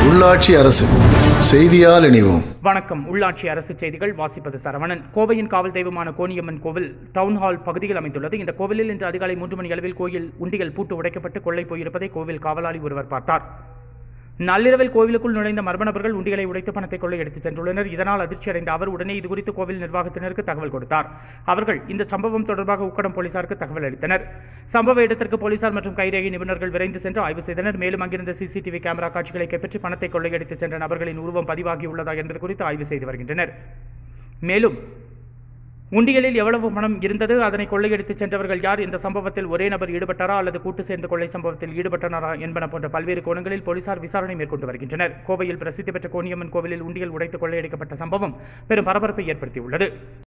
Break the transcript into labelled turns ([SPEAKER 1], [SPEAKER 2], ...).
[SPEAKER 1] உள்ளாட்சி அரசு செய்தியால் இணைவோம்
[SPEAKER 2] வணக்கம் உள்ளாட்சி அரசு செய்திகள் வாசிப்பது சரவணன் கோவையின் காவல் தெய்வமான கோணியம்மன் கோவில் டவுன் ஹால் பகுதியில் அமைந்துள்ளது இந்த கோவிலில் இன்று அதிகாலை மூன்று மணி அளவில் கோயில் உண்டிகள் பூட்டு உடைக்கப்பட்டு கொள்ளை போயிருப்பதை கோவில் காவலாளி ஒருவர் பார்த்தார் நள்ளிரவில் கோவிலுக்குள் நுழைந்த மர்ம நபர்கள் உண்டிகளை உடைத்து பணத்தை கொள்ளை எடுத்துச் சென்றுள்ளனர் இதனால் அதிர்ச்சியடைந்த அவர் உடனே இதுகுறித்து கோவில் நிர்வாகத்தினருக்கு தகவல் கொடுத்தார் அவர்கள் இந்த சம்பவம் தொடர்பாக உக்கடம் போலீசாருக்கு தகவல் அளித்தனர் சம்பவ இடத்திற்கு போலீசார் மற்றும் கைரேகை நிபுணர்கள் விரைந்து சென்று ஆய்வு செய்தனர் மேலும் அங்கிருந்த சிசிடிவி கேமரா காட்சிகளை கைப்பற்றி பணத்தை கொள்ளையடித்துச் சென்ற நபர்களின் உருவம் பதிவாகியுள்ளதா என்பது குறித்து ஆய்வு செய்து வருகின்றனர் மேலும் உண்டியலில் எவ்வளவு பணம் இருந்தது அதனை கொள்ளையடித்துச் சென்றவர்கள் யார் இந்த சம்பவத்தில் ஒரே நபர் ஈடுபட்டாரா அல்லது கூட்டு சேர்ந்து கொள்ளை சம்பவத்தில் ஈடுபட்டனரா என்பன போன்ற பல்வேறு கோணங்களில் போலீசார் விசாரணை மேற்கொண்டு வருகின்றனர் கோவையில் பிரசித்தி பெற்ற கோணியம்மன் கோவிலில் உண்டியல் உடைத்து கொள்ளையடிக்கப்பட்ட சம்பவம் பெரும் பரபரப்பை ஏற்படுத்தியுள்ளது